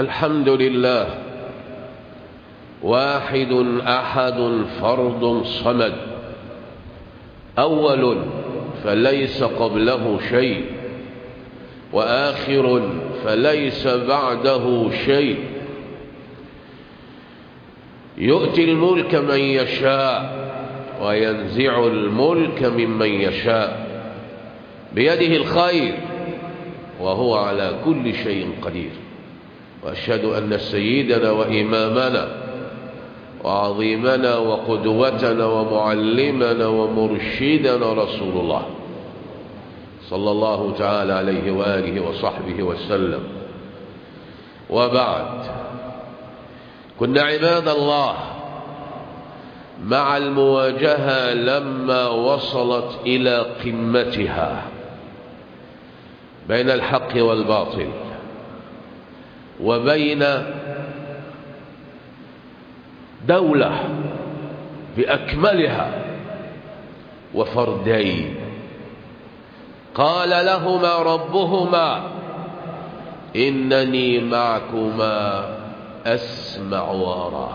الحمد لله واحد أحد فرد صمد أول فليس قبله شيء وآخر فليس بعده شيء يؤتي الملك من يشاء وينزع الملك ممن يشاء بيده الخير وهو على كل شيء قدير وأشهد أن سيدنا وإمامنا وعظيمنا وقدوتنا ومعلمنا ومرشدنا رسول الله صلى الله تعالى عليه وآله وصحبه وسلم وبعد كنا عباد الله مع المواجهة لما وصلت إلى قمتها بين الحق والباطل وبين دولة بأكملها وفردين قال لهما ربهما إنني معكما أسمع وأرى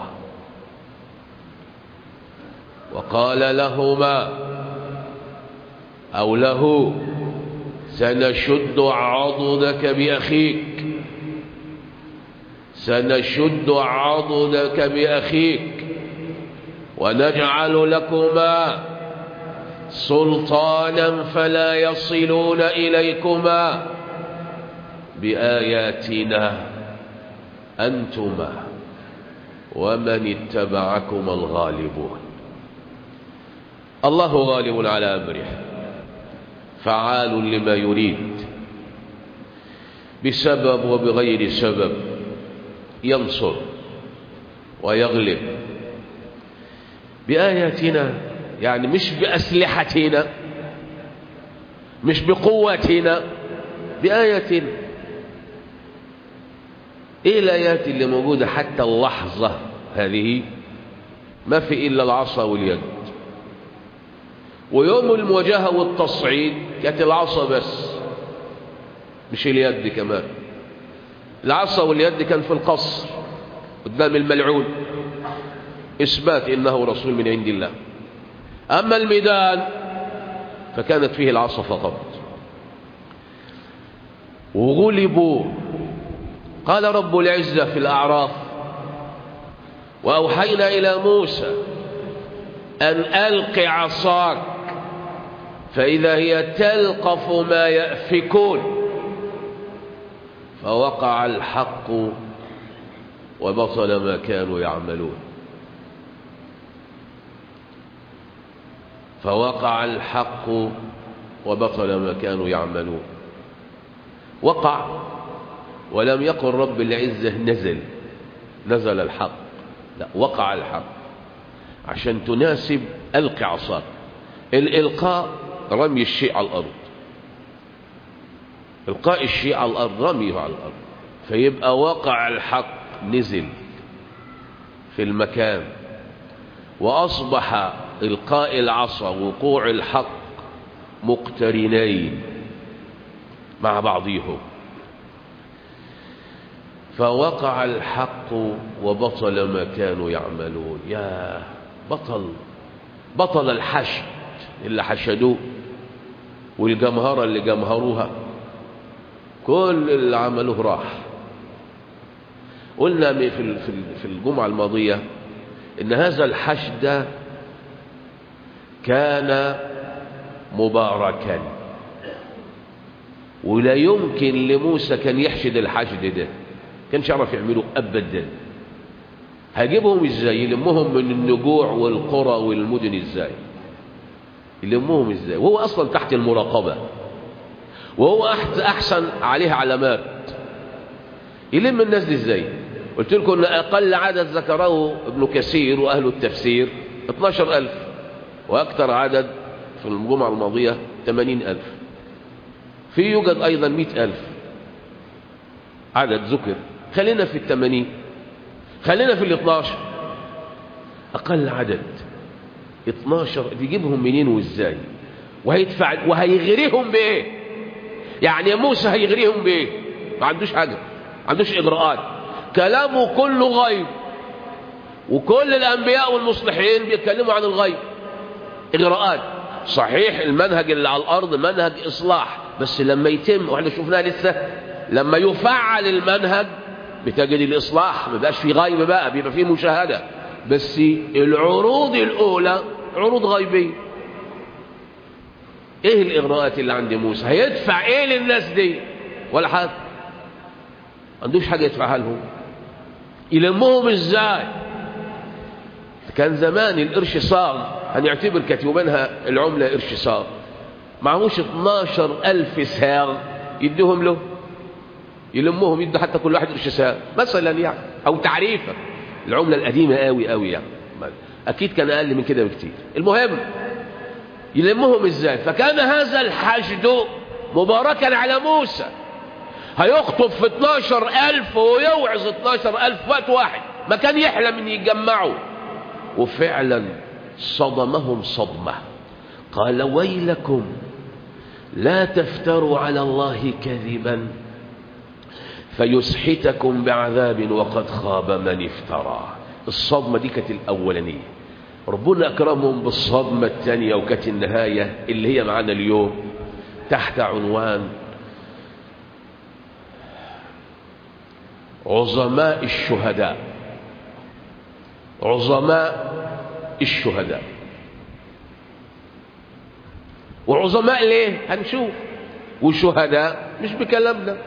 وقال لهما أو له سنشد عضدك بأخيك سنشد عضدك بأخيك ونجعل لكما سلطانا فلا يصلون إليكما بآياتنا أنتما ومن اتبعكما الغالبون الله غالب على أمره فعال لما يريد بسبب وبغير سبب ينصر ويغلب بآياتنا يعني مش بأسلحتنا مش بقوتنا بآياتنا ايه الآيات اللي موجودة حتى اللحظة هذه ما في إلا العصا واليد ويوم المواجهة والتصعيد كانت العصا بس مش اليد كمان العصا واليد كان في القصر قدام الملعون إثبات إنه رسول من عند الله أما الميدان فكانت فيه العصا فقط وغلبوا قال رب العزة في الأعراف وأوحينا إلى موسى أن ألق عصاك فإذا هي تلقف ما يأفكون فوقع الحق وبطل ما كانوا يعملون فوقع الحق وبطل ما كانوا يعملون وقع ولم يقل رب العزة نزل نزل الحق لا وقع الحق عشان تناسب ألق عصاك الإلقاء رمي الشيء على الأرض إلقاء الشيء على الأرض رميه على الأرض فيبقى وقع الحق نزل في المكان وأصبح إلقاء العصا وقوع الحق مقترنين مع بعضهم فوقع الحق وبطل ما كانوا يعملون يا بطل بطل الحشد اللي حشدوه والجمهرة اللي جمهروها كل اللي عملوه راح قلنا في في الجمعة الماضية إن هذا الحشد كان مباركا ولا يمكن لموسى كان يحشد الحشد ده كانش يعرف يعمله أبدا هجيبهم ازاي يلمهم من النجوع والقرى والمدن ازاي يلمهم ازاي وهو اصلا تحت المراقبة وهو احسن عليه علامات يلم الناس دي ازاي قلت لكم ان اقل عدد ذكره ابن كثير واهل التفسير 12000 واكثر عدد في الجمعة الماضية 80000 في يوجد ايضا 100000 عدد ذكر خلينا في الثمانين خلينا في الاثناشر أقل عدد اثناشر تجيبهم منين وازاي وهيدفع وهيغريهم بايه يعني موسى هيغريهم بايه ما عندوش حاجة ما عندوش إجراءات كلامه كله غيب وكل الأنبياء والمصلحين بيتكلموا عن الغيب إغراءات صحيح المنهج اللي على الأرض منهج إصلاح بس لما يتم وإحنا شفناه لسه لما يفعل المنهج بتجد الإصلاح ما بقاش في غيب بقى بيبقى فيه مشاهدة بس العروض الأولى عروض غيبية ايه الاغراءات اللي عند موسى هيدفع ايه للناس دي ولا حاجه ما عندوش حاجه يدفعها لهم يلمهم ازاي كان زمان القرش صاغ هنعتبر كتبانها العملة قرش صاغ معهوش 12 ألف ساغ يديهم له يلمهم يدوا حتى كل واحد قرش ساغ مثلا يعني أو تعريفة العملة القديمة قوي قوي يعني أكيد كان أقل من كده بكتير المهم يلمهم ازاي فكان هذا الحشد مباركا على موسى هيخطب في 12 ألف ويوعظ 12 ألف وقت واحد ما كان يحلم ان يجمعوا وفعلا صدمهم صدمة قال ويلكم لا تفتروا على الله كذبا فيسحتكم بعذاب وقد خاب من افترى الصدمة دي كانت الأولانية ربنا أكرمهم بالصدمة الثانية وكانت النهاية اللي هي معنا اليوم تحت عنوان عظماء الشهداء عظماء الشهداء وعظماء ليه هنشوف والشهداء مش بكلامنا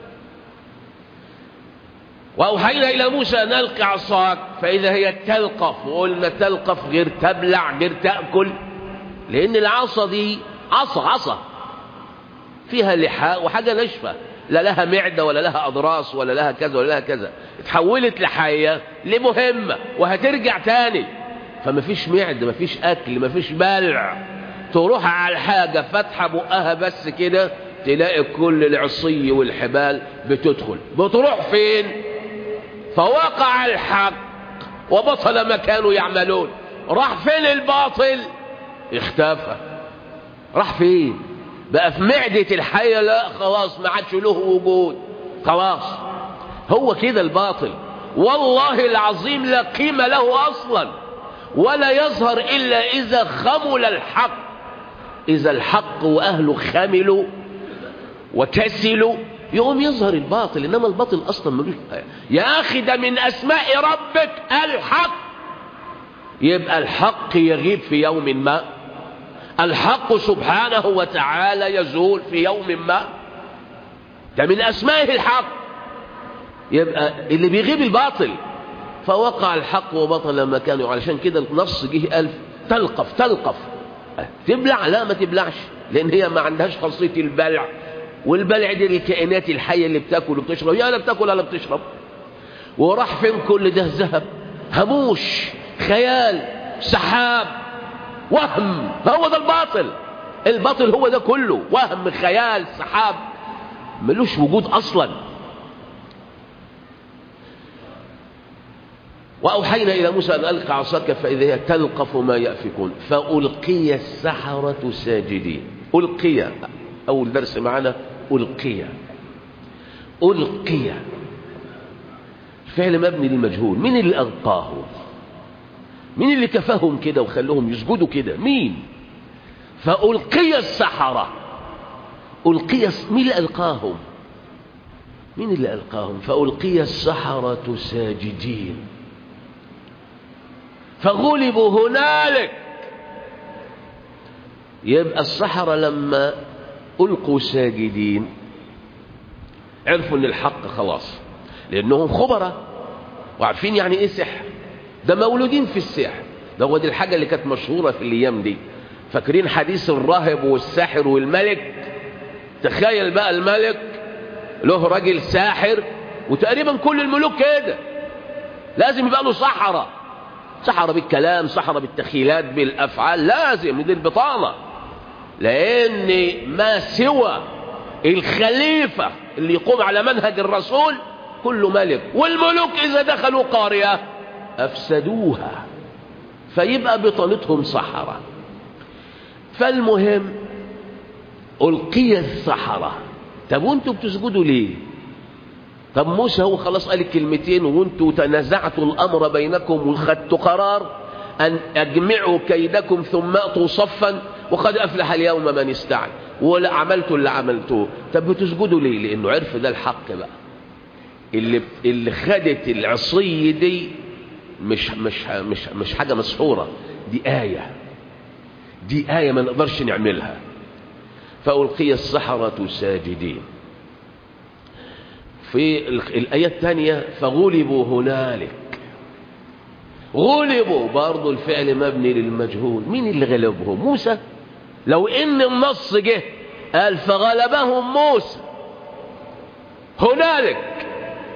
وأوحينا إلى موسى أن ألقى عصاك فإذا هي تلقف وقلنا تلقف غير تبلع غير تأكل لأن العصا دي عصا عصا فيها لحاء وحاجة ناشفة لا لها معدة ولا لها أضراس ولا لها كذا ولا لها كذا اتحولت لحية لمهمة وهترجع تاني فما فيش معدة ما فيش أكل ما فيش بلع تروح على الحاجة فاتحة بقها بس كده تلاقي كل العصي والحبال بتدخل بتروح فين فوقع الحق وبطل ما كانوا يعملون راح فين الباطل اختفى راح فين بقى في معدة الحية لا خلاص ما عادش له وجود خلاص هو كده الباطل والله العظيم لا قيمة له أصلا ولا يظهر إلا إذا خمل الحق إذا الحق وأهله خملوا وكسلوا يقوم يظهر الباطل إنما الباطل أصلا ملوش يا أخي ده من أسماء ربك الحق يبقى الحق يغيب في يوم ما الحق سبحانه وتعالى يزول في يوم ما ده من أسمائه الحق يبقى اللي بيغيب الباطل فوقع الحق وبطل ما كانوا علشان كده النص جه ألف تلقف تلقف تبلع لا ما تبلعش لأن هي ما عندهاش خاصية البلع والبلع دي الكائنات الحية اللي بتاكل وبتشرب يا لا بتاكل ولا بتشرب وراح فين كل ده ذهب هموش خيال سحاب وهم هو ده الباطل الباطل هو ده كله وهم خيال سحاب ملوش وجود اصلا واوحينا الى موسى ان القى عصاك فاذا هي تلقف ما يافكون فالقي السحره ساجدين القي اول درس معنا القي القي فعل مبني للمجهول مين اللي القاه مين اللي كفاهم كده وخلوهم يسجدوا كده مين فألقي السحرة ألقي مين اللي ألقاهم مين اللي ألقاهم فألقي السحرة ساجدين فغلبوا هنالك يبقى السحرة لما ألقوا ساجدين عرفوا ان الحق خلاص لانهم خبراء وعارفين يعني ايه سحر ده مولودين في السحر ده هو دي الحاجة اللي كانت مشهورة في الأيام دي فاكرين حديث الراهب والساحر والملك تخيل بقى الملك له راجل ساحر وتقريبا كل الملوك كده لازم يبقى له سحرة سحرة بالكلام سحرة بالتخيلات بالأفعال لازم دي البطانة لأن ما سوى الخليفة اللي يقوم على منهج الرسول كله ملك والملوك إذا دخلوا قارئة أفسدوها فيبقى بطانتهم سحرة فالمهم ألقي السحرة طب وانتوا بتسجدوا ليه طب موسى هو خلاص قال الكلمتين وانتوا تنازعتوا الامر بينكم وخدتوا قرار ان اجمعوا كيدكم ثم اتوا صفا وقد افلح اليوم من استعن ولا عملتوا اللي عملتوه طب بتسجدوا ليه لانه عرف ده الحق بقى اللي اللي خدت العصي دي مش مش مش مش حاجه مسحوره دي ايه دي ايه ما نقدرش نعملها فالقي السحره ساجدين في الآية الثانية فغلبوا هنالك غلبوا برضو الفعل مبني للمجهول مين اللي غلبهم موسى لو ان النص جه قال فغلبهم موسى هنالك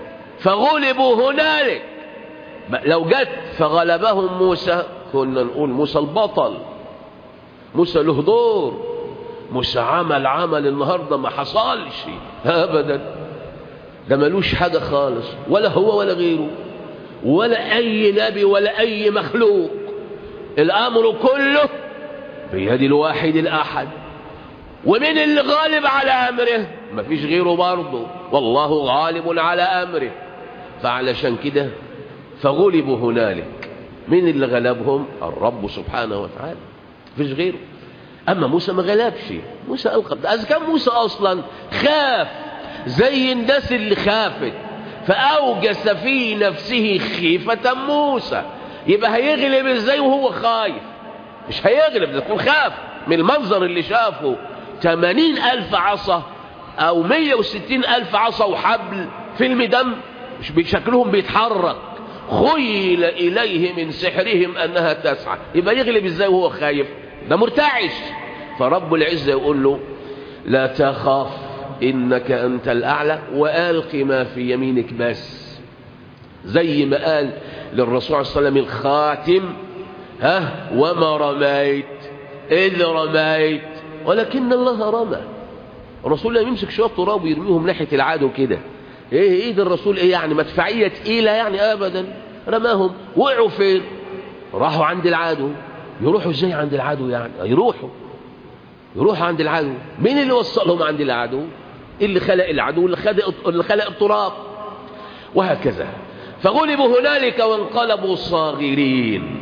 فغلبوا هنالك لو جت فغلبهم موسى كنا نقول موسى البطل موسى له دور موسى عمل عمل النهارده ما حصلش ابدا ده ملوش حاجة خالص ولا هو ولا غيره ولا أي نبي ولا أي مخلوق الأمر كله بيد الواحد الأحد ومن اللي غالب على أمره مفيش غيره برضه والله غالب على أمره فعلشان كده فغلبوا هنالك مين اللي غلبهم الرب سبحانه وتعالى مفيش غيره أما موسى ما غلبش موسى ألقى إذا كان موسى أصلا خاف زي الناس اللي خافت فأوجس في نفسه خيفة موسى يبقى هيغلب ازاي وهو خايف مش هيغلب ده يكون خاف من المنظر اللي شافه 80 ألف عصا أو 160 ألف عصا وحبل في المدم مش بشكلهم بيتحرك خيل إليه من سحرهم أنها تسعى يبقى يغلب ازاي وهو خايف ده مرتعش فرب العزة يقول له لا تخاف إنك أنت الأعلى وألق ما في يمينك بس زي ما قال للرسول صلى الله عليه وسلم الخاتم ها وما رميت إذ رميت ولكن الله رمى الرسول لا يمسك شوية تراب ويرميهم ناحية العدو كده ايه ايه ده الرسول ايه يعني مدفعية تقيلة يعني ابدا رماهم وقعوا فين راحوا عند العدو يروحوا ازاي عند العدو يعني يروحوا يروحوا عند العدو مين اللي وصلهم عند العدو اللي خلق العدو اللي خلق, اللي خلق التراب وهكذا فغلبوا هنالك وانقلبوا صاغرين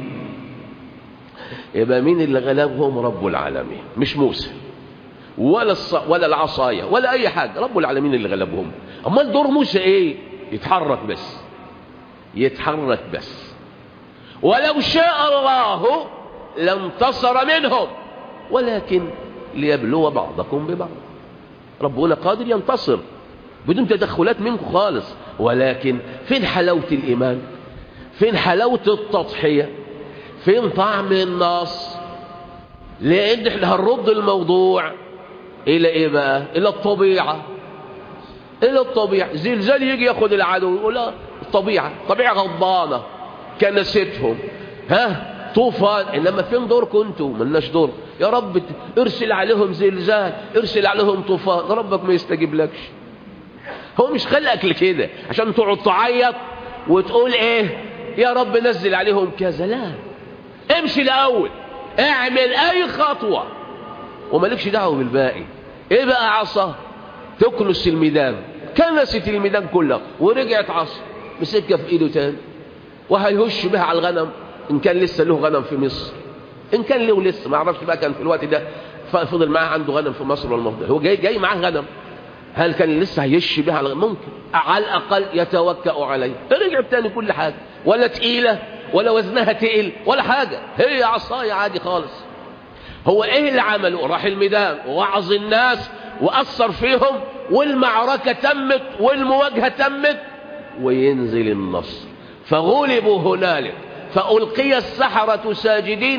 يبقى مين اللي غلبهم رب العالمين مش موسى ولا الص... ولا العصاية ولا اي حاجة رب العالمين اللي غلبهم امال دور موسى ايه يتحرك بس يتحرك بس ولو شاء الله لانتصر منهم ولكن ليبلو بعضكم ببعض ربنا قادر ينتصر بدون تدخلات منكم خالص ولكن فين حلاوة الإيمان فين حلاوة التضحية فين طعم النص لأن احنا هنرد الموضوع إلى إيه بقى إلى الطبيعة إلى الطبيعة زلزال يجي ياخد العدو يقول لا الطبيعة طبيعة غضبانة كنستهم ها طوفان انما فين دوركم انتم ملناش دور يا رب ارسل عليهم زلزال ارسل عليهم طوفان ربك ما يستجيب لكش هو مش خلقك لكده عشان تقعد تعيط وتقول ايه يا رب نزل عليهم كذا لا امشي الاول اعمل اي خطوة ومالكش دعوه بالباقي ايه بقى عصا تكنس الميدان كنست الميدان كله ورجعت عصا مسكها في ايده تاني وهيهش بها على الغنم ان كان لسه له غنم في مصر ان كان له لسه ما اعرفش بقى كان في الوقت ده فضل معاه عنده غنم في مصر ولا المفضل هو جاي جاي معاه غنم هل كان لسه هيش بها على ممكن على الاقل يتوكأ عليه رجع تاني كل حاجه ولا تقيله ولا وزنها تقل ولا حاجه هي عصايه عادي خالص هو ايه اللي عمله راح الميدان ووعظ الناس واثر فيهم والمعركه تمت والمواجهه تمت وينزل النصر فغلبوا هنالك فألقي السحرة ساجدين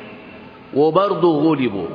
وبرضه غلبوا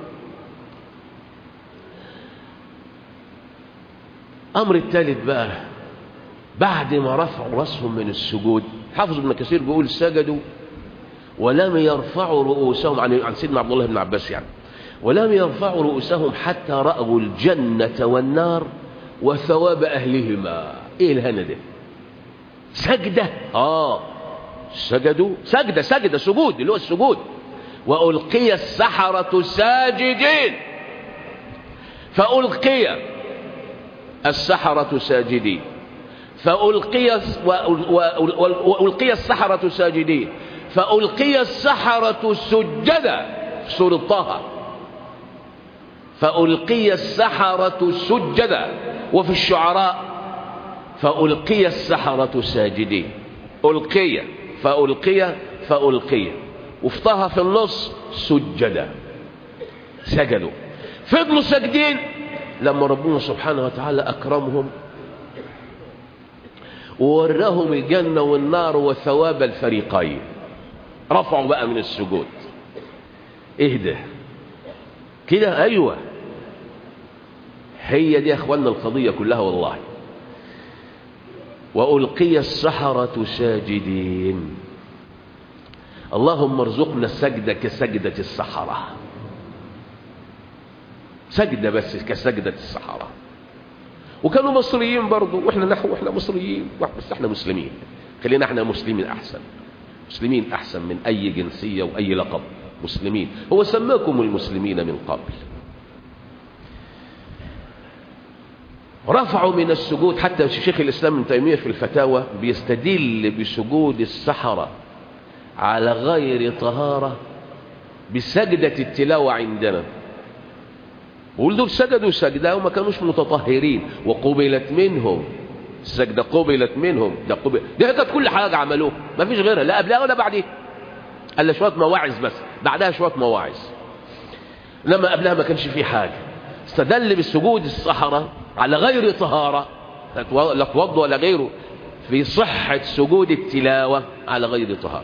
أمر الثالث بقى بعد ما رفعوا رأسهم من السجود حافظ ابن كثير بيقول سجدوا ولم يرفعوا رؤوسهم عن عن سيدنا عبد الله بن عباس يعني ولم يرفعوا رؤوسهم حتى رأوا الجنة والنار وثواب أهلهما إيه الهنا ده سجدة آه سجدوا سجدة سجدة سجود اللي هو السجود وألقي السحرة ساجدين فألقي السحرة ساجدين فألقي, وألقي السحرة ساجدين فألقي السحرة سجدا في سورة طه فألقي السحرة سجدا وفي الشعراء فألقي السحرة ساجدين ألقي فألقي فألقي وفي طه في النص سجدا سجدوا فضلوا ساجدين لما ربنا سبحانه وتعالى أكرمهم ووراهم الجنة والنار وثواب الفريقين رفعوا بقى من السجود اهدى كده ايوه هي دي يا اخوانا القضية كلها والله وألقي السحرة ساجدين اللهم ارزقنا السجدة كسجدة السحرة سجدة بس كسجدة السحرة وكانوا مصريين برضو واحنا نحو واحنا مصريين بس احنا مسلمين خلينا احنا مسلمين احسن مسلمين احسن من اي جنسية واي لقب مسلمين هو سماكم المسلمين من قبل رفعوا من السجود حتى شيخ الاسلام ابن تيميه في الفتاوى بيستدل بسجود السحره على غير طهاره بسجده التلاوه عندنا ولدوا سجدوا سجدة وما كانوش متطهرين وقبلت منهم السجدة قبلت منهم ده قبل ده كانت كل حاجة عملوها ما فيش غيرها لا قبلها ولا بعدها قال شوية مواعظ بس بعدها شوية مواعظ لما قبلها ما كانش فيه حاجة استدل بالسجود الصحراء على غير طهارة لا توضوا ولا غيره في صحة سجود التلاوة على غير طهارة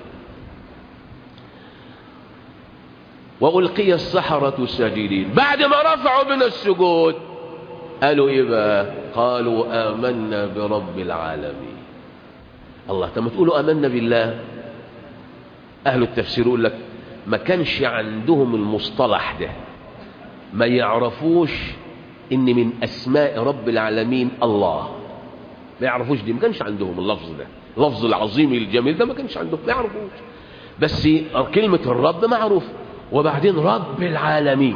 وألقي السحرة ساجدين بعد ما رفعوا من السجود قالوا إيه بقى قالوا آمنا برب العالمين الله طب ما تقولوا آمنا بالله أهل التفسير يقول لك ما كانش عندهم المصطلح ده ما يعرفوش إن من أسماء رب العالمين الله ما يعرفوش دي ما كانش عندهم اللفظ ده اللفظ العظيم الجميل ده ما كانش عندهم ما يعرفوش بس كلمة الرب معروفه وبعدين رب العالمين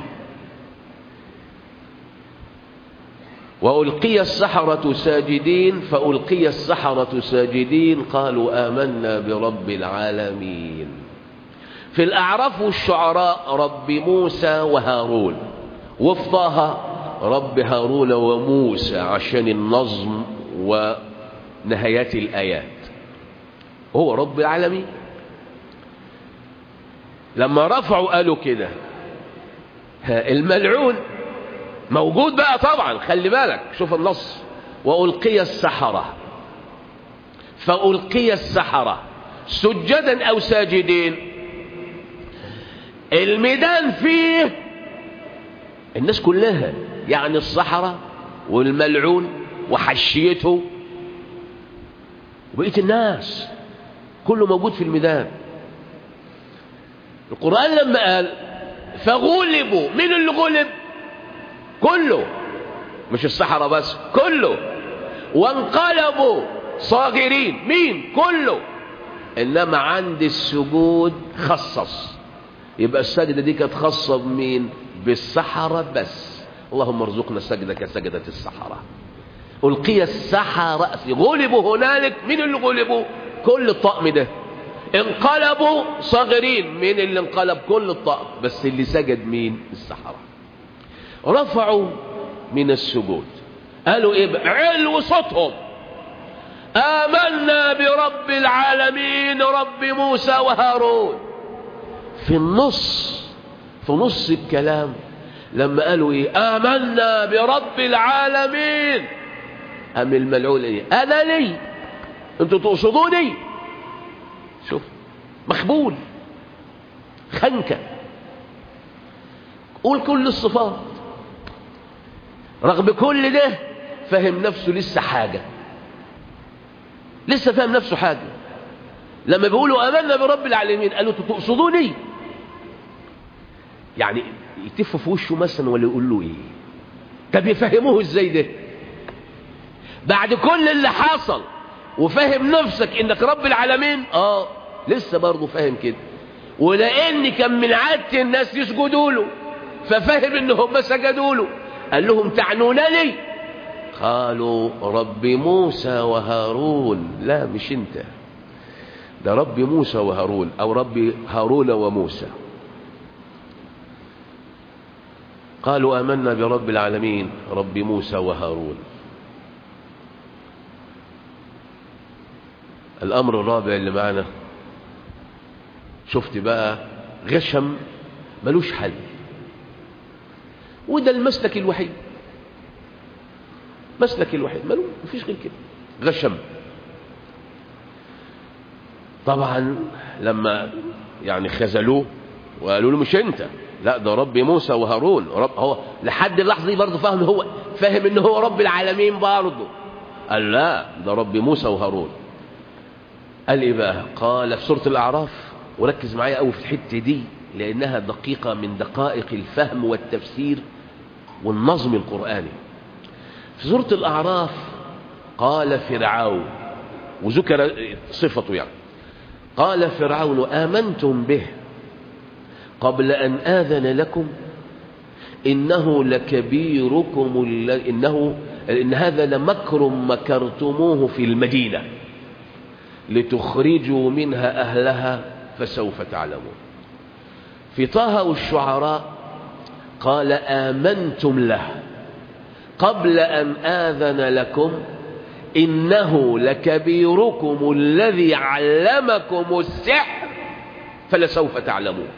وألقي السحرة ساجدين فألقي السحرة ساجدين قالوا آمنا برب العالمين في الأعراف والشعراء رب موسى وهارون وفضاها رب هارون وموسى عشان النظم ونهايات الآيات هو رب العالمين لما رفعوا قالوا كده الملعون موجود بقى طبعا خلي بالك شوف النص وألقي السحرة فألقي السحرة سجدا أو ساجدين الميدان فيه الناس كلها يعني السحرة والملعون وحشيته وبقية الناس كله موجود في الميدان القرآن لما قال فغلبوا مين اللي غلب كله مش السحرة بس كله وانقلبوا صاغرين مين كله انما عند السجود خصص يبقى السجدة دي كانت خاصة بمين بالسحرة بس اللهم ارزقنا السجدة كسجدة السحرة ألقي السحرة غلبوا هنالك مين اللي غلبوا كل الطقم ده انقلبوا صاغرين مين اللي انقلب كل الطقم بس اللي سجد مين السحرة رفعوا من السجود قالوا ايه علو صوتهم آمنا برب العالمين رب موسى وهارون في النص في نص الكلام لما قالوا ايه آمنا برب العالمين أم الملعون ايه أنا لي انتوا تقصدوني شوف مخبول خنكة قول كل الصفات رغم كل ده فهم نفسه لسه حاجة لسه فهم نفسه حاجة لما بيقولوا آمنا برب العالمين قالوا تقصدوني يعني يتف في وشه مثلا ولا يقول له ايه طب يفهموه ازاي ده بعد كل اللي حصل وفهم نفسك انك رب العالمين اه لسه برضه فاهم كده ولان كان من عادة الناس يسجدوا له ففهم ان هم سجدوا له قال لهم تعنونني قالوا رب موسى وهارون لا مش انت ده رب موسى وهارون او رب هارون وموسى قالوا آمنا برب العالمين رب موسى وهارون الأمر الرابع اللي معنا شفت بقى غشم ملوش حل وده المسلك الوحيد مسلك الوحيد ملو مفيش غير كده غشم طبعا لما يعني خذلوه وقالوا له مش انت لا ده رب موسى وهارون رب هو لحد اللحظه دي برضه فاهم هو فاهم ان هو رب العالمين برضه قال لا ده رب موسى وهارون قال ايه بقى قال في سوره الاعراف وركز معايا قوي في الحته دي لانها دقيقه من دقائق الفهم والتفسير والنظم القراني في سوره الاعراف قال فرعون وذكر صفته يعني قال فرعون امنتم به قبل أن آذن لكم إنه لكبيركم إنه إن هذا لمكر مكرتموه في المدينة لتخرجوا منها أهلها فسوف تعلمون في طه والشعراء قال آمنتم له قبل أن آذن لكم إنه لكبيركم الذي علمكم السحر فلسوف تعلمون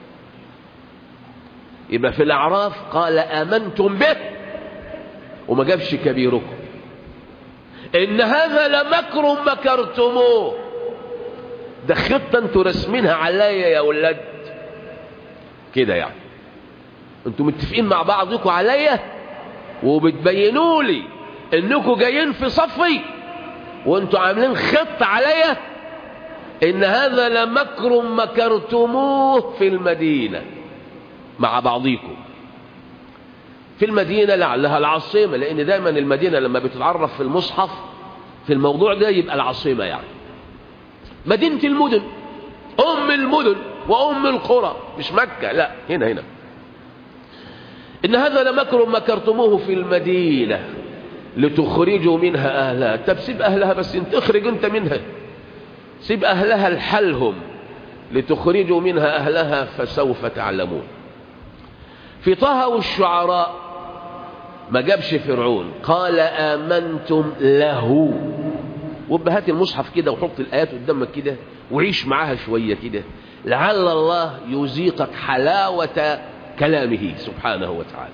يبقى في الأعراف قال آمنتم به وما جابش كبيركم إن هذا لمكر مكرتموه ده خطة انتوا رسمينها عليا يا ولاد كده يعني انتوا متفقين مع بعضكم عليا وبتبينوا لي انكم جايين في صفي وانتوا عاملين خطة عليا ان هذا لمكر مكرتموه في المدينه مع بعضيكم في المدينة لعلها العاصمة لأن دايما المدينة لما بتتعرف في المصحف في الموضوع ده يبقى العاصمة يعني مدينة المدن أم المدن وأم القرى مش مكة لا هنا هنا إن هذا لمكر مكرتموه في المدينة لتخرجوا منها أهلها طب سيب أهلها بس انت اخرج انت منها سيب أهلها لحالهم لتخرجوا منها أهلها فسوف تعلمون في طه والشعراء ما جابش فرعون قال آمنتم له وابقى هات المصحف كده وحط الآيات قدامك كده وعيش معاها شوية كده لعل الله يذيقك حلاوة كلامه سبحانه وتعالى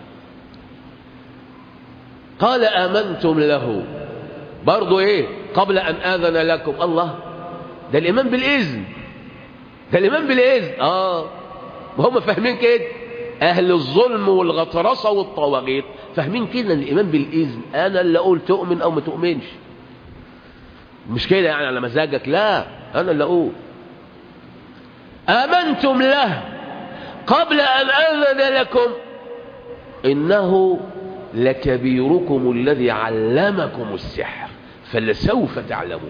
قال آمنتم له برضو ايه قبل أن آذن لكم الله ده الإيمان بالإذن ده الإيمان بالإذن آه وهم فاهمين كده أهل الظلم والغطرسة والطواغيت فاهمين كده ان الإيمان بالإذن أنا اللي أقول تؤمن أو ما تؤمنش مش كده يعني على مزاجك لا أنا اللي أقول آمنتم له قبل أن أذن لكم إنه لكبيركم الذي علمكم السحر فلسوف تعلمون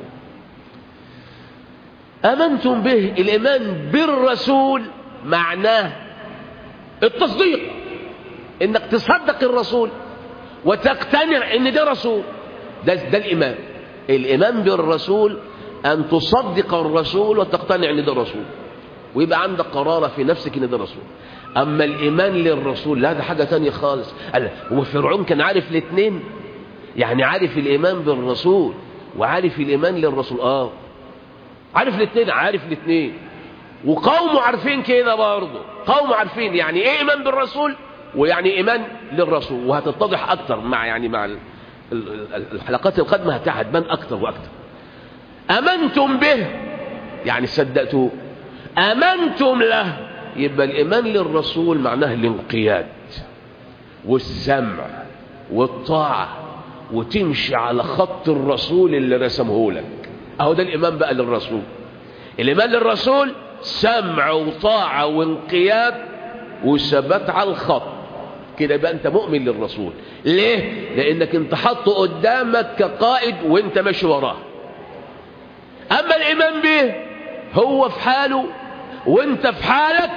آمنتم به الإيمان بالرسول معناه التصديق انك تصدق الرسول وتقتنع ان ده رسول ده, ده الايمان الايمان بالرسول ان تصدق الرسول وتقتنع ان ده رسول ويبقى عندك قرارة في نفسك ان ده رسول اما الايمان للرسول لا ده حاجة تانية خالص قال هو فرعون كان عارف الاثنين يعني عارف الايمان بالرسول وعارف الايمان للرسول اه عارف الاثنين عارف الاثنين وقومه عارفين كده برضه قوم عارفين يعني ايه ايمان بالرسول ويعني ايمان للرسول وهتتضح اكتر مع يعني مع الحلقات القادمه هتبان اكتر واكتر امنتم به يعني صدقتوه امنتم له يبقى الايمان للرسول معناه الانقياد والسمع والطاعه وتمشي على خط الرسول اللي رسمه لك اهو ده الايمان بقى للرسول الايمان للرسول سمع وطاعة وانقياد وثبات على الخط كده يبقى انت مؤمن للرسول ليه لانك انت حطه قدامك كقائد وانت ماشي وراه اما الايمان به هو في حاله وانت في حالك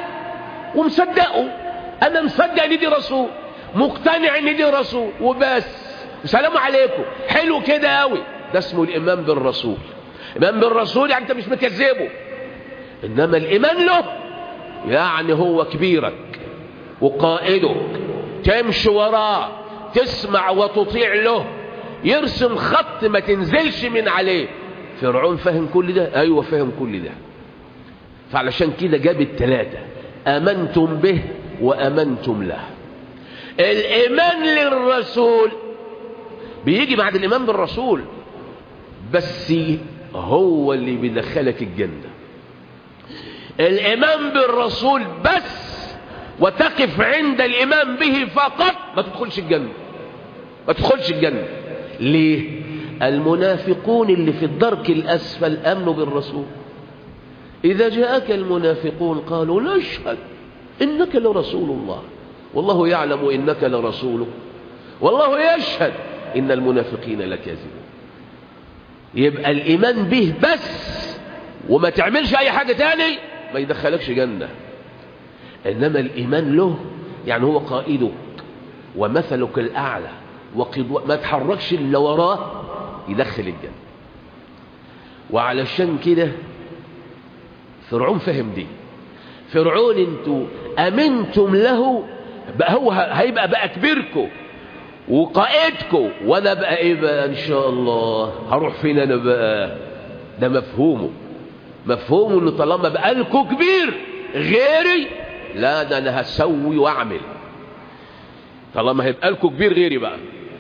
ومصدقه انا مصدق ان دي رسول مقتنع ان دي رسول وبس سلام عليكم حلو كده قوي ده اسمه الايمان بالرسول ايمان بالرسول يعني انت مش مكذبه انما الايمان له يعني هو كبيرك وقائدك تمشي وراه تسمع وتطيع له يرسم خط ما تنزلش من عليه فرعون فهم كل ده ايوه فهم كل ده فعلشان كده جاب التلاتة امنتم به وامنتم له الايمان للرسول بيجي بعد الايمان بالرسول بس هو اللي بيدخلك الجنة الايمان بالرسول بس وتقف عند الايمان به فقط ما تدخلش الجنة ما تدخلش الجنة ليه المنافقون اللي في الدرك الاسفل امنوا بالرسول اذا جاءك المنافقون قالوا نشهد انك لرسول الله والله يعلم انك لرسوله والله يشهد ان المنافقين لكاذبون يبقى الايمان به بس وما تعملش اي حاجة تاني ما يدخلكش جنة انما الايمان له يعني هو قائدك ومثلك الاعلى وقدوة ما تحركش الا وراه يدخل الجنة وعلشان كده فرعون فهم دي فرعون انتوا امنتم له بقى هو هيبقى بقى كبيركم وقائدكم وانا بقى ايه بقى ان شاء الله هروح فين انا بقى ده مفهومه مفهومه انه طالما بقى لكم كبير غيري لا ده انا هسوي واعمل طالما هيبقى لكم كبير غيري بقى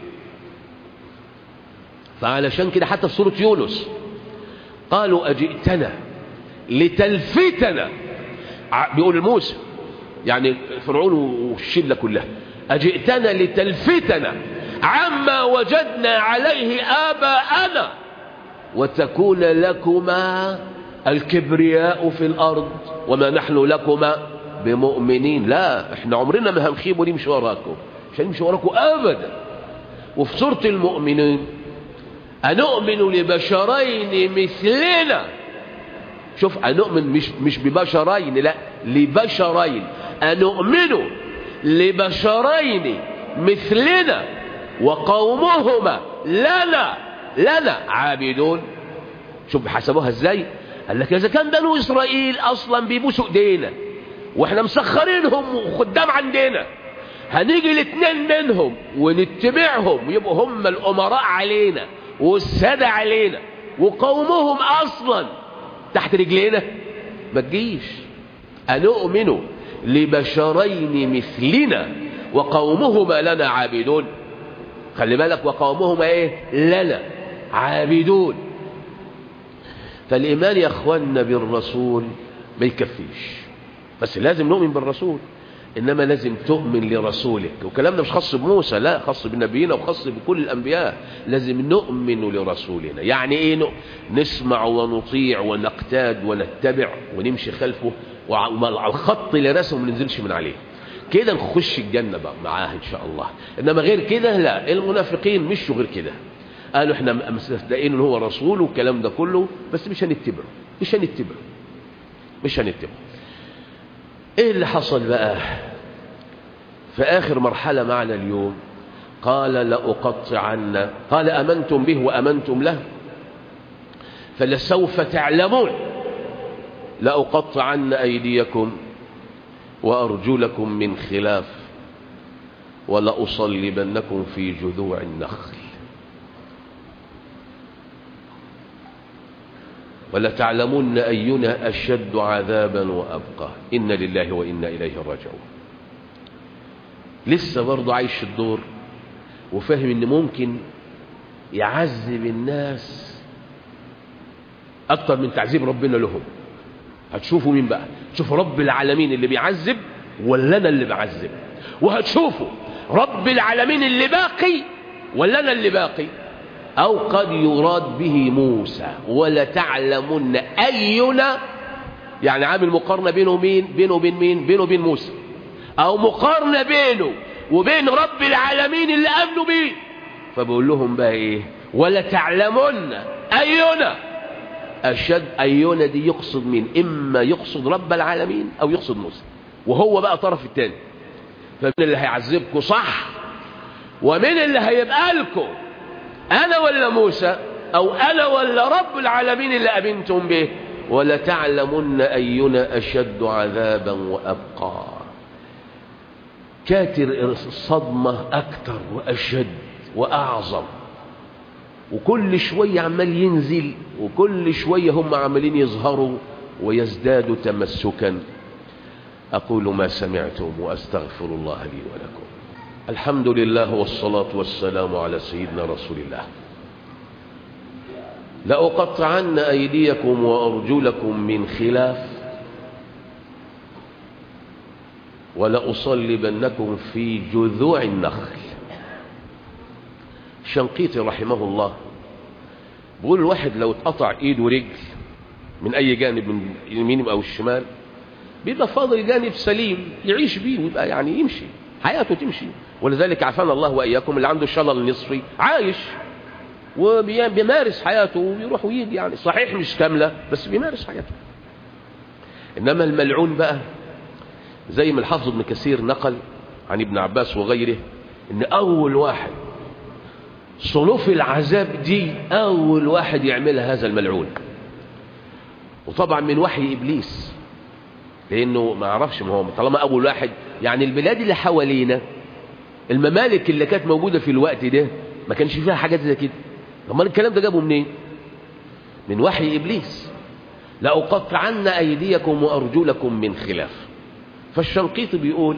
فعلشان كده حتى في سورة يونس قالوا أجئتنا لتلفتنا بيقول موسى يعني فرعون والشلة كلها أجئتنا لتلفتنا عما وجدنا عليه آباءنا وتكون لكما الكبرياء في الأرض وما نحن لكما بمؤمنين لا احنا عمرنا ما هنخيب ونمشي وراكم مش هنمشي وراكم أبدا وفي سورة المؤمنين أنؤمن لبشرين مثلنا شوف أنؤمن مش, مش ببشرين لا لبشرين أنؤمن لبشرين مثلنا وقومهما لنا لنا عابدون شوف حسبوها ازاي قال لك اذا كان بنو اسرائيل اصلا بيبوسوا ايدينا واحنا مسخرينهم وخدام عندنا هنيجي الاثنين منهم ونتبعهم يبقوا هم الامراء علينا والسادة علينا وقومهم اصلا تحت رجلينا ما تجيش انؤمن لبشرين مثلنا وقومهما لنا عابدون خلي بالك وقومهما ايه لنا عابدون فالايمان يا اخواننا بالرسول ما يكفيش بس لازم نؤمن بالرسول انما لازم تؤمن لرسولك والكلام ده مش خاص بموسى لا خاص بنبينا وخاص بكل الانبياء لازم نؤمن لرسولنا يعني ايه نسمع ونطيع ونقتاد ونتبع ونمشي خلفه وعلى الخط اللي رسمه ما ننزلش من عليه كده نخش الجنة بقى معاه ان شاء الله انما غير كده لا المنافقين مشوا غير كده قالوا احنا مصدقين ان هو رسول والكلام ده كله بس مش هنتبعه مش هنتبعه مش هنتبعه ايه اللي حصل بقى في اخر مرحلة معنا اليوم قال لأقطعن قال امنتم به وامنتم له فلسوف تعلمون لأقطعن ايديكم وارجلكم من خلاف ولأصلبنكم في جذوع النخل ولتعلمن أينا أشد عذابا وأبقى إن لله وإنا إليه راجعون لسه برضه عايش الدور وفاهم إن ممكن يعذب الناس أكتر من تعذيب ربنا لهم هتشوفوا مين بقى تشوفوا رب العالمين اللي بيعذب ولا أنا اللي بعذب وهتشوفوا رب العالمين اللي باقي ولا أنا اللي باقي أو قد يراد به موسى ولتعلمن أينا يعني عامل مقارنة بينه وبين بينه وبين مين بينه وبين موسى أو مقارنة بينه وبين رب العالمين اللي آمنوا بيه فبقول لهم بقى إيه ولتعلمن أينا أشد أينا دي يقصد مين إما يقصد رب العالمين أو يقصد موسى وهو بقى طرف الثاني فمن اللي هيعذبكم صح ومن اللي هيبقى لكم أنا ولا موسى أو أنا ولا رب العالمين اللي أمنتم به ولتعلمن أينا أشد عذابا وأبقى كاتر الصدمة أكتر وأشد وأعظم وكل شوية عمال ينزل وكل شوية هم عمالين يظهروا ويزدادوا تمسكا أقول ما سمعتم وأستغفر الله لي ولكم الحمد لله والصلاة والسلام على سيدنا رسول الله لأقطعن أيديكم وأرجلكم من خلاف ولأصلبنكم في جذوع النخل شنقيطي رحمه الله بيقول الواحد لو اتقطع ايد ورجل من اي جانب من اليمين او الشمال بيبقى فاضل جانب سليم يعيش بيه ويبقى يعني يمشي حياته تمشي ولذلك عافانا الله واياكم اللي عنده الشلل النصفي عايش وبيمارس حياته وبيروح ويجي يعني صحيح مش كامله بس بيمارس حياته انما الملعون بقى زي ما الحافظ ابن كثير نقل عن ابن عباس وغيره ان اول واحد صنوف العذاب دي اول واحد يعملها هذا الملعون وطبعا من وحي ابليس لانه ما اعرفش ما هو طالما اول واحد يعني البلاد اللي حوالينا الممالك اللي كانت موجوده في الوقت ده ما كانش فيها حاجات زي كده امال الكلام ده جابه منين من وحي ابليس لاقطعن ايديكم وارجلكم من خلاف فالشنقيطي بيقول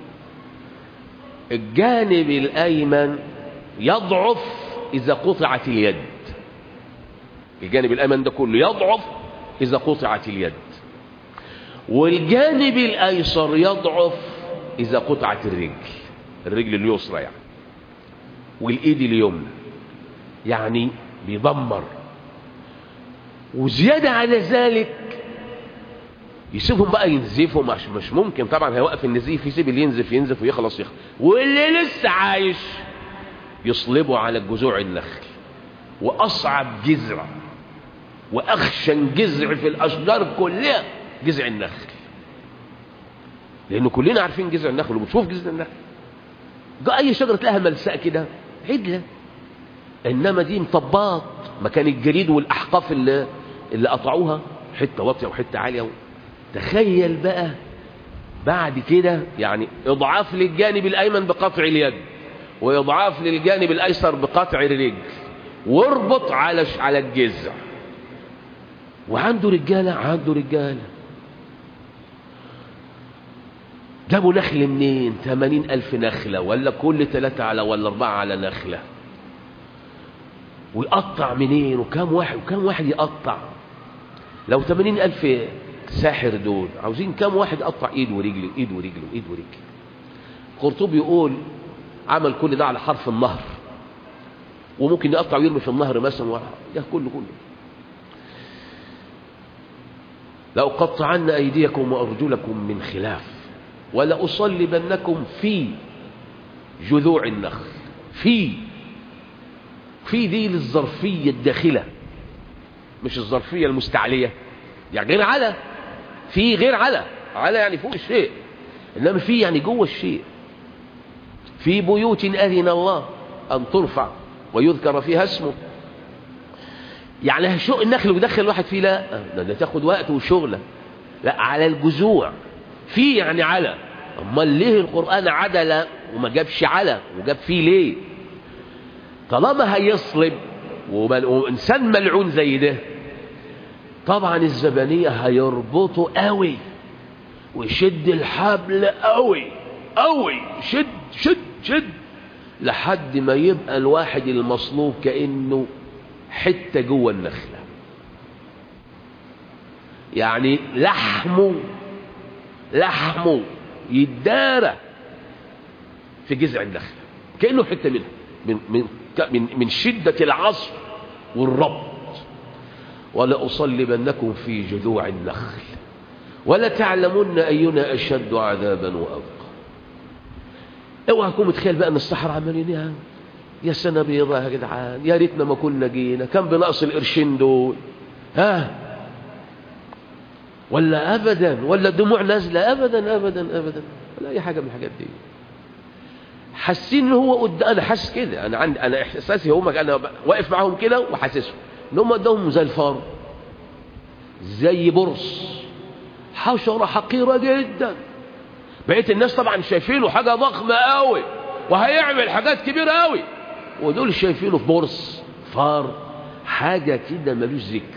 الجانب الايمن يضعف اذا قطعت اليد الجانب الايمن ده كله يضعف اذا قطعت اليد والجانب الايسر يضعف اذا قطعت الرجل الرجل اليسرى يعني والايد اليمنى يعني بيدمر وزياده على ذلك يسيبهم بقى ينزفوا مش مش ممكن طبعا هيوقف النزيف يسيب اللي ينزف ينزف ويخلص يخلص واللي لسه عايش يصلبوا على جذوع النخل واصعب جذع واخشن جذع في الاشجار كلها جذع النخل لانه كلنا عارفين جذع النخل وبتشوف جذع النخل جاء اي شجره تلاقيها ملساء كده عدله انما دي مطبات مكان الجريد والاحقاف اللي اللي قطعوها حته واطيه وحته عاليه تخيل بقى بعد كده يعني اضعاف للجانب الايمن بقطع اليد واضعاف للجانب الايسر بقطع الرجل واربط على على الجذع وعنده رجاله عنده رجاله جابوا نخل منين ثمانين ألف نخلة ولا كل ثلاثة على ولا أربعة على نخلة ويقطع منين وكم واحد وكم واحد يقطع لو ثمانين ألف ساحر دول عاوزين كم واحد يقطع ايد ورجل ايد ورجل وايد ورجل قرطبي يقول عمل كل ده على حرف النهر وممكن يقطع ويرمي في النهر مثلا ده كله كله لو قطعن أيديكم وأرجلكم من خلاف ولأصلبنكم في جذوع النخل في في دي للظرفية الداخلة مش الظرفية المستعلية يعني غير على في غير على على يعني فوق الشيء إنما في يعني جوه الشيء في بيوت أذن الله أن ترفع ويذكر فيها اسمه يعني شو النخل ويدخل واحد فيه لا ده, ده تاخد وقت وشغله لا على الجذوع في يعني على امال ليه القرآن عدل وما جابش على وجاب فيه ليه طالما هيصلب وإنسان ملعون زي ده طبعا الزبانية هيربطه قوي ويشد الحبل قوي قوي شد شد شد لحد ما يبقى الواحد المصلوب كأنه حتة جوه النخلة يعني لحمه لحمه يدارى في جذع النخلة كأنه حتة منها من, من, من, من شدة العصر والربط ولأصلبنكم في جذوع النخل ولتعلمن أينا أشد عذابا وأبقى اوعى تكون متخيل بقى ان الصحراء عمالين يا يا سنه بيضاء يا جدعان يا ريتنا ما كنا جينا كان بنقص القرشين دول ها ولا ابدا ولا دموع نازله ابدا ابدا ابدا ولا اي حاجه من الحاجات دي حاسين ان هو قد انا حاسس كده انا عندي انا احساسي هم انا واقف معاهم كده وحاسسهم ان هم قدامهم زي الفار زي برص حشرة حقيرة جدا بقيت الناس طبعا شايفينه حاجة ضخمة قوي وهيعمل حاجات كبيرة قوي ودول شايفينه في برص فار حاجة كده ملوش ذكر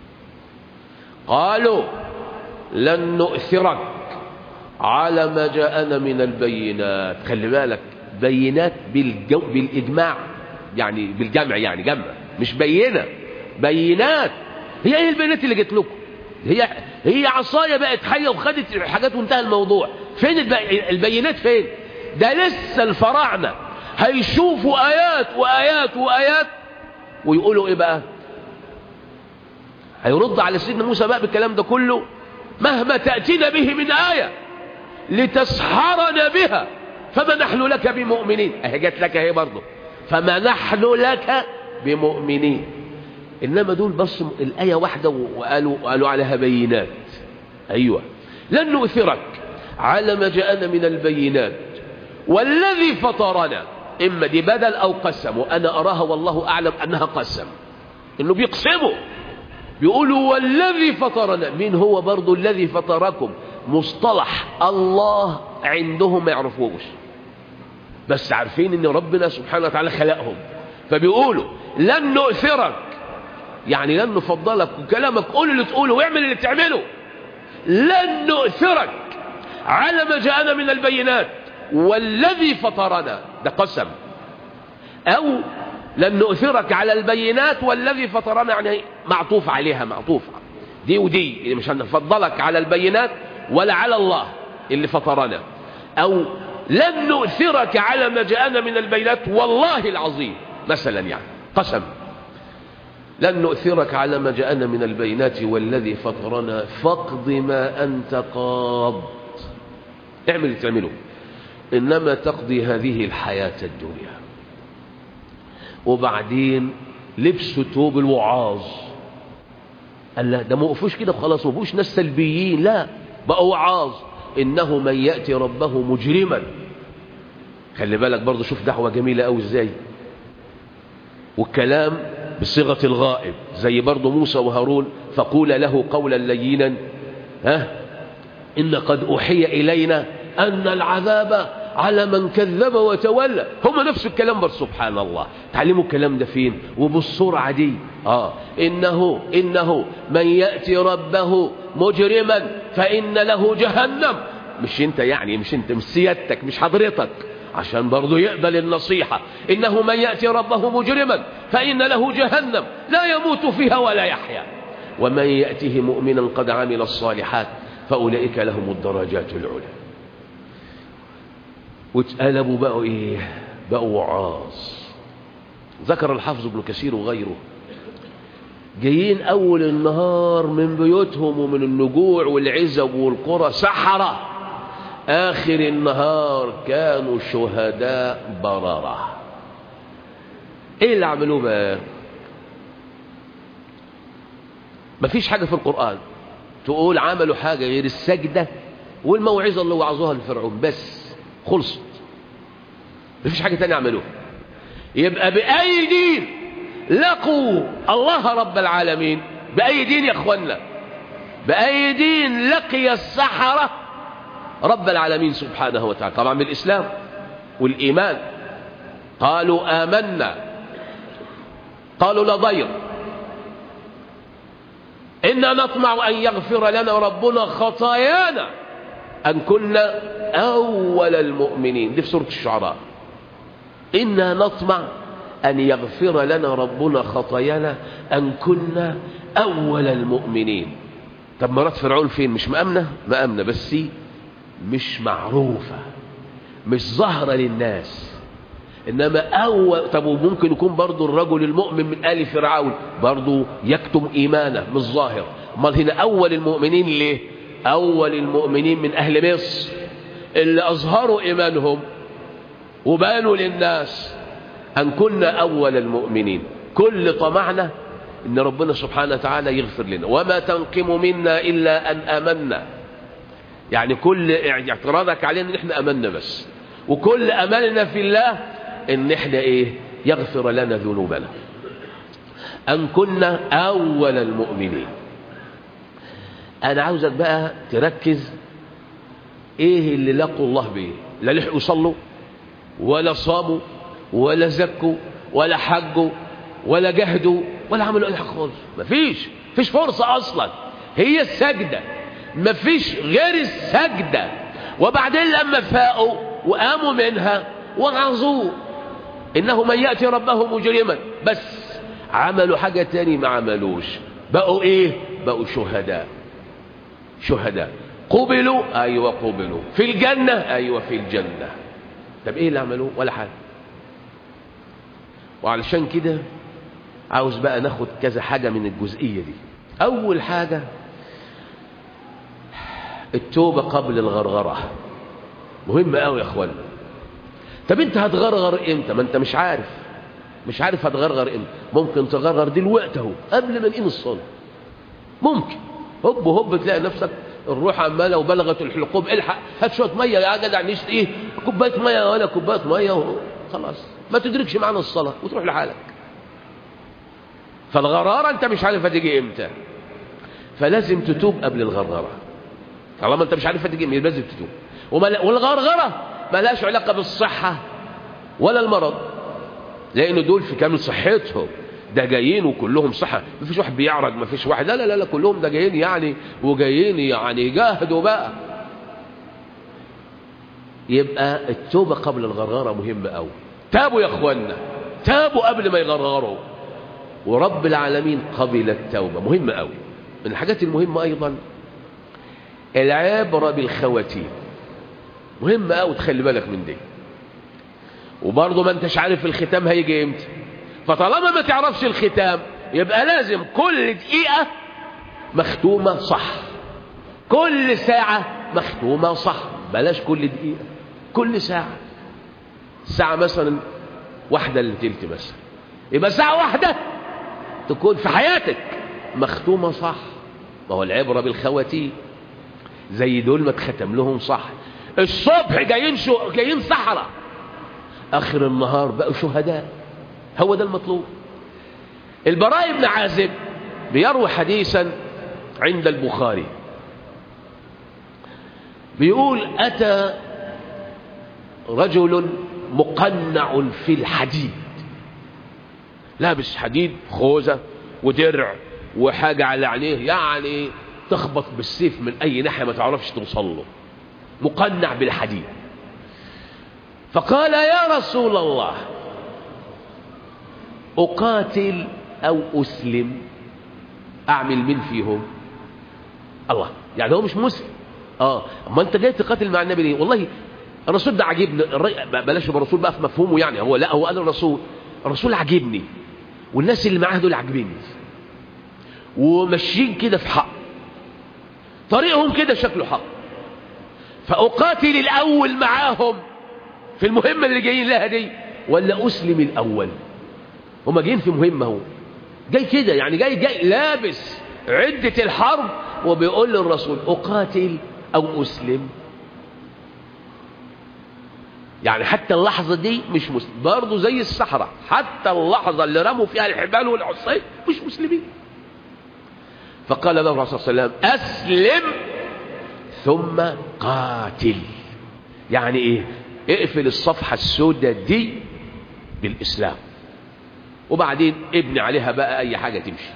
قالوا لن نؤثرك على ما جاءنا من البينات خلي بالك بينات بالجو بالإجماع يعني بالجمع يعني جمع مش بينة بينات هي ايه البينات اللي جت لكم هي هي عصايه بقت حيه وخدت الحاجات وانتهى الموضوع فين البي... البينات فين ده لسه الفراعنه هيشوفوا ايات وايات وايات ويقولوا ايه بقى هيرد على سيدنا موسى بقى بالكلام ده كله مهما تأتينا به من آية لتسحرنا بها فما نحن لك بمؤمنين اهي جت لك اهي برضه فما نحن لك بمؤمنين إنما دول بصوا الآية واحدة وقالوا, وقالوا عليها بينات أيوة لن نؤثرك على ما جاءنا من البينات والذي فطرنا إما دي بدل أو قسم وأنا أراها والله أعلم أنها قسم إنه بيقسموا بيقولوا والذي فطرنا مين هو برضو الذي فطركم مصطلح الله عندهم ما يعرفوش بس عارفين ان ربنا سبحانه وتعالى خلقهم فبيقولوا لن نؤثرك يعني لن نفضلك وكلامك قول اللي تقوله واعمل اللي تعمله لن نؤثرك على ما جاءنا من البينات والذي فطرنا ده قسم او لن نؤثرك على البينات والذي فطرنا يعني معطوف عليها معطوف دي ودي مش هنفضلك على البينات ولا على الله اللي فطرنا او لن نؤثرك على ما جاءنا من البينات والله العظيم مثلا يعني قسم لن نؤثرك على ما جاءنا من البينات والذي فطرنا فاقض ما أنت قاض اعمل اللي تعمله إنما تقضي هذه الحياة الدنيا وبعدين لبسوا توب الوعاظ قال لا ده ما وقفوش كده خلاص ما بقوش ناس سلبيين لا بقوا وعاظ إنه من يأتي ربه مجرما خلي بالك برضه شوف دعوة جميلة أوي إزاي والكلام بصيغة الغائب زي برضه موسى وهارون فقول له قولا لينا ها إن قد أوحي إلينا أن العذاب على من كذب وتولى هم نفس الكلام بس سبحان الله تعلموا الكلام ده فين وبالسرعة دي آه إنه إنه من يأتي ربه مجرما فإن له جهنم مش انت يعني مش انت مش سيادتك مش حضرتك عشان برضه يقبل النصيحة إنه من يأتي ربه مجرما فإن له جهنم لا يموت فيها ولا يحيا ومن يأته مؤمنا قد عمل الصالحات فأولئك لهم الدرجات العلى واتقلبوا بقوا ايه بقوا وعاظ ذكر الحافظ ابن كثير وغيره جايين اول النهار من بيوتهم ومن النجوع والعزب والقرى سحرة اخر النهار كانوا شهداء بررة ايه اللي عملوه بقى مفيش حاجة في القرآن تقول عملوا حاجة غير السجدة والموعظة اللي وعظوها لفرعون بس خلصت مفيش حاجة تانية عملوها يبقى بأي دين لقوا الله رب العالمين بأي دين يا اخوانا بأي دين لقي السحرة رب العالمين سبحانه وتعالى طبعا بالإسلام والإيمان قالوا آمنا قالوا لا ضير إنا نطمع أن يغفر لنا ربنا خطايانا أن كنا أول المؤمنين دي في سورة الشعراء إنا نطمع أن يغفر لنا ربنا خطايانا أن كنا أول المؤمنين طب مرات فرعون فين مش مأمنة مأمنة بس مش معروفة مش ظاهرة للناس إنما أول طب وممكن يكون برضو الرجل المؤمن من آل فرعون برضو يكتم إيمانه مش ظاهر امال هنا أول المؤمنين ليه أول المؤمنين من أهل مصر اللي أظهروا إيمانهم وبانوا للناس أن كنا أول المؤمنين كل طمعنا إن ربنا سبحانه وتعالى يغفر لنا وما تنقم منا إلا أن أمنا يعني كل اعتراضك علينا إن إحنا أمنا بس وكل أملنا في الله إن إحنا إيه يغفر لنا ذنوبنا أن كنا أول المؤمنين أنا عاوزك بقى تركز إيه اللي لقوا الله به لا لحقوا يصلوا ولا صاموا ولا زكوا ولا حجوا ولا جهدوا ولا عملوا أي حاجة خالص مفيش مفيش فرصة أصلا هي السجدة مفيش غير السجدة وبعدين لما فاقوا وقاموا منها وعظوا إنه من يأتي ربه مجرما بس عملوا حاجة تاني ما عملوش بقوا إيه بقوا شهداء شهداء قبلوا أيوة قبلوا في الجنة أيوة في الجنة طب إيه اللي عملوه ولا حاجة وعلشان كده عاوز بقى ناخد كذا حاجة من الجزئية دي أول حاجة التوبة قبل الغرغرة مهم قوي يا اخوانا طب انت هتغرغر امتى ما انت مش عارف مش عارف هتغرغر امتى ممكن تغرغر دلوقتي اهو قبل ما نقيم الصلاه ممكن هوب هوب تلاقي نفسك الروح عماله وبلغت الحلقوم الحق هات شويه ميه يا جدع نشت ايه كوبايه ميه ولا كوبايه ميه خلاص ما تدركش معانا الصلاه وتروح لحالك فالغراره انت مش عارف هتيجي امتى فلازم تتوب قبل الغرغره طالما انت مش عارف هتيجي امتى لازم تتوب والغرغره ما لهاش علاقه بالصحه ولا المرض لان دول في كامل صحتهم ده جايين وكلهم صحة ما فيش واحد بيعرج ما فيش واحد لا لا لا, لا كلهم ده جايين يعني وجايين يعني يجاهدوا بقى يبقى التوبة قبل الغرغرة مهمة قوي تابوا يا اخوانا تابوا قبل ما يغرغروا ورب العالمين قبل التوبة مهمة قوي من الحاجات المهمة أيضا العبرة بالخواتيم مهمة قوي تخلي بالك من دي وبرضه ما انتش عارف الختام هيجي امتى فطالما ما تعرفش الختام يبقى لازم كل دقيقة مختومة صح كل ساعة مختومة صح بلاش كل دقيقة كل ساعة ساعة مثلا واحدة للتلت مثلا يبقى ساعة واحدة تكون في حياتك مختومة صح ما هو العبرة بالخواتيم زي دول ما اتختم لهم صح الصبح جايين شو جايين صحراء اخر النهار بقوا شهداء هو ده المطلوب البراء بن عازب بيروي حديثا عند البخاري بيقول أتى رجل مقنع في الحديد لابس حديد خوذة ودرع وحاجة على عينيه يعني تخبط بالسيف من أي ناحية ما تعرفش توصل له مقنع بالحديد فقال يا رسول الله أقاتل أو أسلم أعمل من فيهم الله يعني هو مش مسلم اه اما انت جاي تقاتل مع النبي ليه والله الرسول ده عجبني بلاش الرسول بقى في مفهومه يعني هو لا هو قال الرسول الرسول عجبني والناس اللي معاه دول عاجبيني وماشيين كده في حق طريقهم كده شكله حق فأقاتل الأول معاهم في المهمة اللي جايين لها دي ولا أسلم الأول هما جايين في مهمة هو جاي كده يعني جاي جاي لابس عدة الحرب وبيقول للرسول أقاتل أو أسلم يعني حتى اللحظة دي مش مسلم برضه زي الصحراء حتى اللحظة اللي رموا فيها الحبال والعصي مش مسلمين فقال له الرسول صلى الله عليه وسلم أسلم ثم قاتل يعني ايه اقفل الصفحة السوداء دي بالإسلام وبعدين ابني عليها بقى أي حاجة تمشي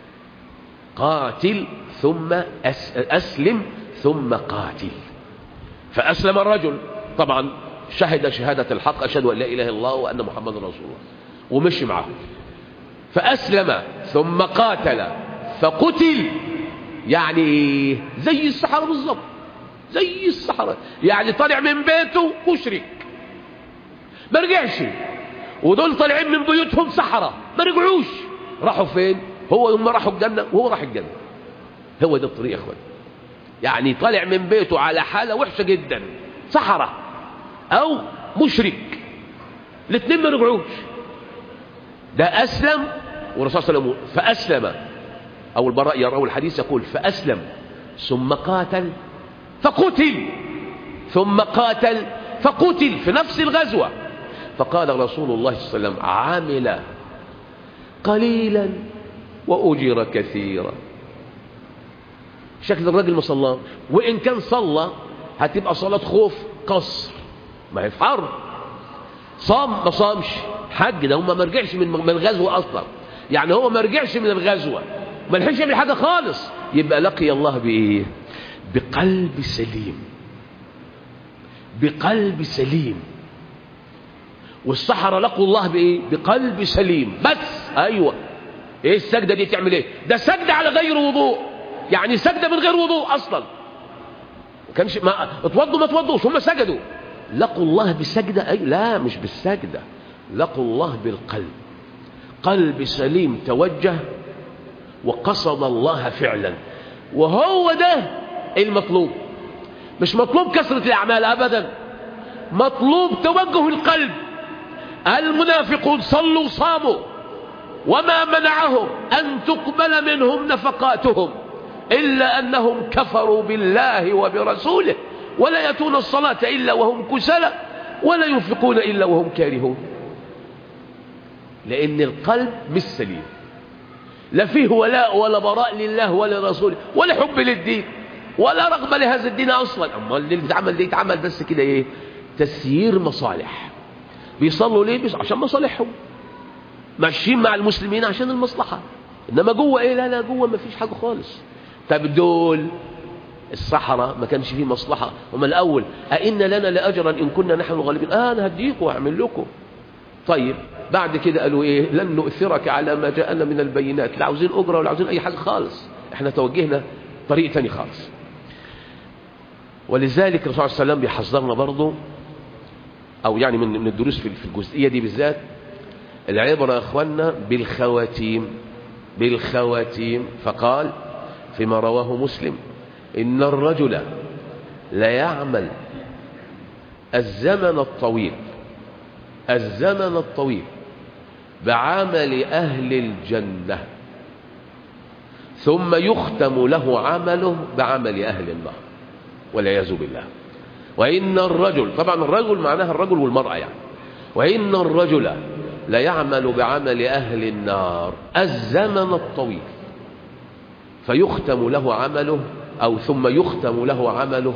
قاتل ثم أس أسلم ثم قاتل فأسلم الرجل طبعا شهد شهادة الحق أشهد أن لا إله إلا الله وأن محمد رسول الله ومشي معه فأسلم ثم قاتل فقتل يعني زي الصحراء بالظبط زي الصحراء يعني طالع من بيته مشرك ما رجعش ودول طالعين من بيوتهم صحراء ما رجعوش راحوا فين هو هم راحوا الجنة وهو راح الجنة هو ده الطريق يا اخوان يعني طالع من بيته على حالة وحشة جدا صحراء او مشرك الاثنين ما رجعوش ده اسلم والرسول صلى الله عليه وسلم فاسلم او البراء يروي الحديث يقول فاسلم ثم قاتل فقتل ثم قاتل فقتل في نفس الغزوة فقال رسول الله صلى الله عليه وسلم عامل قليلا وأجر كثيرا شكل الراجل ما صلى وإن كان صلى هتبقى صلاة خوف قصر ما هي في حرب صام ما صامش حج ده هم ما رجعش من من الغزوة أصلا يعني هو ما رجعش من الغزوة ما لحقش يعمل حاجة خالص يبقى لقي الله بإيه بقلب سليم بقلب سليم والسحرة لقوا الله بإيه بقلب سليم بس أيوة إيه السجدة دي تعمل إيه ده سجدة على غير وضوء يعني سجدة من غير وضوء أصلا ما كانش ما اتوضوا ما اتوضوش هم سجدوا لقوا الله بسجدة أي لا مش بالسجدة لقوا الله بالقلب قلب سليم توجه وقصد الله فعلا وهو ده المطلوب مش مطلوب كثرة الأعمال أبدا مطلوب توجه القلب المنافقون صلوا صاموا وما منعهم أن تقبل منهم نفقاتهم إلا أنهم كفروا بالله وبرسوله ولا يأتون الصلاة إلا وهم كسلى ولا ينفقون إلا وهم كارهون لأن القلب مش سليم لا فيه ولاء ولا براء لله ولا رسوله ولا حب للدين ولا رغبة لهذا الدين أصلا أما اللي بيتعمل ده يتعمل بس كده إيه تسيير مصالح بيصلوا ليه بس عشان مصالحهم ماشيين مع المسلمين عشان المصلحة إنما جوه إيه لا لا جوه ما فيش حاجة خالص طب دول الصحراء ما كانش فيه مصلحة هم الأول أئن لنا لأجرا إن كنا نحن الغالبين آه أنا هديكم وأعمل لكم طيب بعد كده قالوا إيه لن نؤثرك على ما جاءنا من البينات لا عاوزين أجرة ولا عاوزين أي حاجة خالص إحنا توجهنا طريق تاني خالص ولذلك الرسول صلى الله عليه وسلم بيحذرنا برضه أو يعني من من الدروس في الجزئية دي بالذات العبرة يا أخوانا بالخواتيم بالخواتيم فقال فيما رواه مسلم إن الرجل لا يعمل الزمن الطويل الزمن الطويل بعمل أهل الجنة ثم يختم له عمله بعمل أهل النار والعياذ بالله وإن الرجل طبعا الرجل معناها الرجل والمرأة يعني وإن الرجل لا يعمل بعمل أهل النار الزمن الطويل فيختم له عمله أو ثم يختم له عمله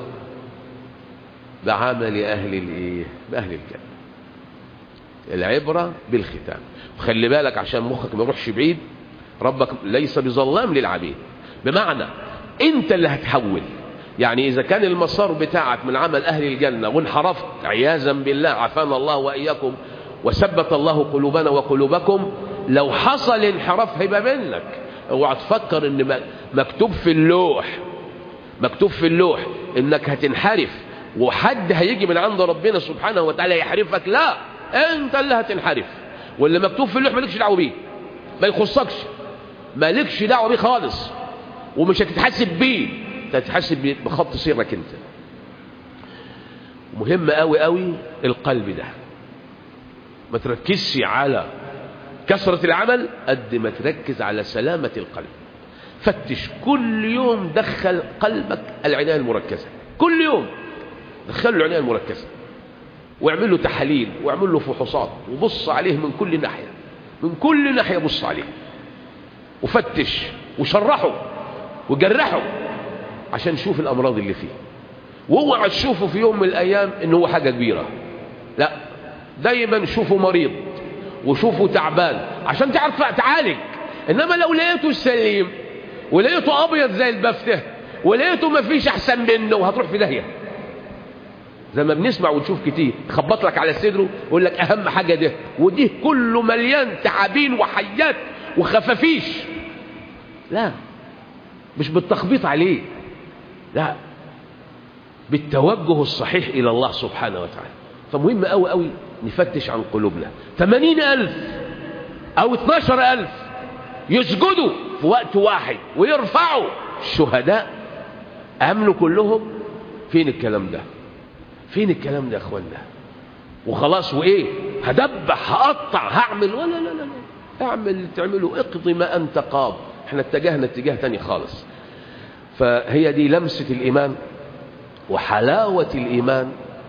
بعمل أهل الإيه بأهل الجنة العبرة بالختام خلي بالك عشان مخك ما يروحش بعيد ربك ليس بظلام للعبيد بمعنى انت اللي هتحول يعني اذا كان المسار بتاعك من عمل اهل الجنة وانحرفت عياذا بالله عافانا الله واياكم وثبت الله قلوبنا وقلوبكم لو حصل انحراف هيبقى منك اوعى تفكر ان مكتوب في اللوح مكتوب في اللوح انك هتنحرف وحد هيجي من عند ربنا سبحانه وتعالى يحرفك لا انت اللي هتنحرف واللي مكتوب في اللوح مالكش دعوه بيه ما يخصكش مالكش دعوه بيه خالص ومش هتتحاسب بيه انت هتتحاسب بخط سيرك انت مهم قوي قوي القلب ده ما تركزش على كثرة العمل قد ما تركز على سلامة القلب فتش كل يوم دخل قلبك العناية المركزة كل يوم دخل له العناية المركزة واعمل له تحاليل واعمل له فحوصات وبص عليه من كل ناحية من كل ناحية بص عليه وفتش وشرحه وجرحه عشان شوف الأمراض اللي فيه واوعى تشوفه في يوم من الأيام إن هو حاجة كبيرة لا دايما شوفه مريض وشوفه تعبان عشان تعرف تعالج إنما لو لقيته سليم ولقيته أبيض زي البفتة ولقيته ما فيش أحسن منه وهتروح في داهية زي ما بنسمع ونشوف كتير خبط لك على صدره ويقول لك أهم حاجة ده وديه كله مليان تعابين وحيات وخفافيش لا مش بالتخبيط عليه لا بالتوجه الصحيح إلى الله سبحانه وتعالى فمهم قوي قوي نفتش عن قلوبنا ثمانين ألف أو اتناشر ألف يسجدوا في وقت واحد ويرفعوا الشهداء أمنوا كلهم فين الكلام ده فين الكلام ده يا اخوانا وخلاص وايه هدبح هقطع هعمل ولا لا لا لا اعمل اللي تعمله اقضي ما انت قاض احنا اتجهنا اتجاه تاني خالص فهي دي لمسة الايمان وحلاوة الايمان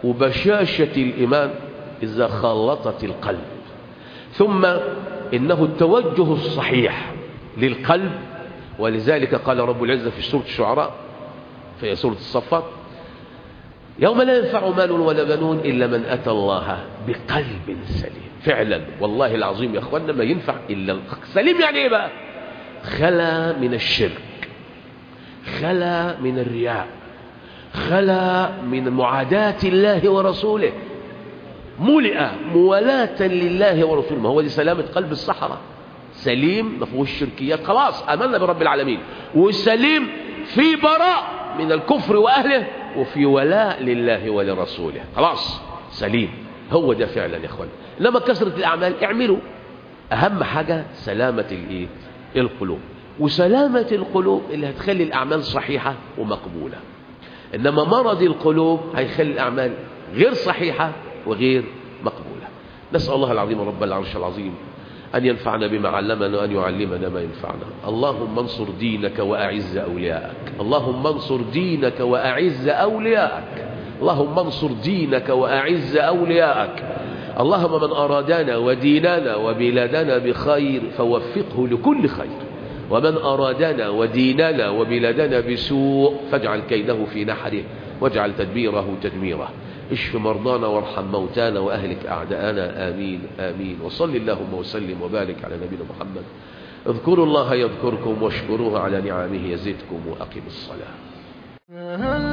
وبشاشة الإيمان إذا خالطت القلب ثم إنه التوجه الصحيح للقلب ولذلك قال رب العزة في سورة الشعراء في سورة الصفات يوم لا ينفع مال ولا بنون إلا من أتى الله بقلب سليم فعلا والله العظيم يا أخوانا ما ينفع إلا سليم يعني إيه بقى خلا من الشرك خلا من الرياء خلا من معاداة الله ورسوله ملئ موالاة لله ورسوله ما هو دي سلامة قلب الصحراء سليم ما فيهوش شركيات خلاص آمنا برب العالمين وسليم في براء من الكفر وأهله وفي ولاء لله ولرسوله خلاص سليم هو ده فعلا يا اخوان لما كثرة الأعمال اعملوا أهم حاجة سلامة الايه القلوب وسلامة القلوب اللي هتخلي الأعمال صحيحة ومقبولة إنما مرض القلوب هيخلي الأعمال غير صحيحة وغير مقبولة نسأل الله العظيم رب العرش العظيم أن ينفعنا بما علمنا وأن يعلمنا ما ينفعنا اللهم انصر دينك وأعز أولياءك اللهم انصر دينك وأعز أولياءك اللهم انصر دينك وأعز أولياءك اللهم من أرادنا وديننا وبلادنا بخير فوفقه لكل خير ومن أرادنا وديننا وبلادنا بسوء فاجعل كيده في نحره واجعل تدبيره تدميره اشف مرضانا وارحم موتانا وأهلك أعداءنا آمين آمين وصل اللهم وسلم وبارك على نبينا محمد اذكروا الله يذكركم واشكروه على نعمه يزدكم وأقم الصلاة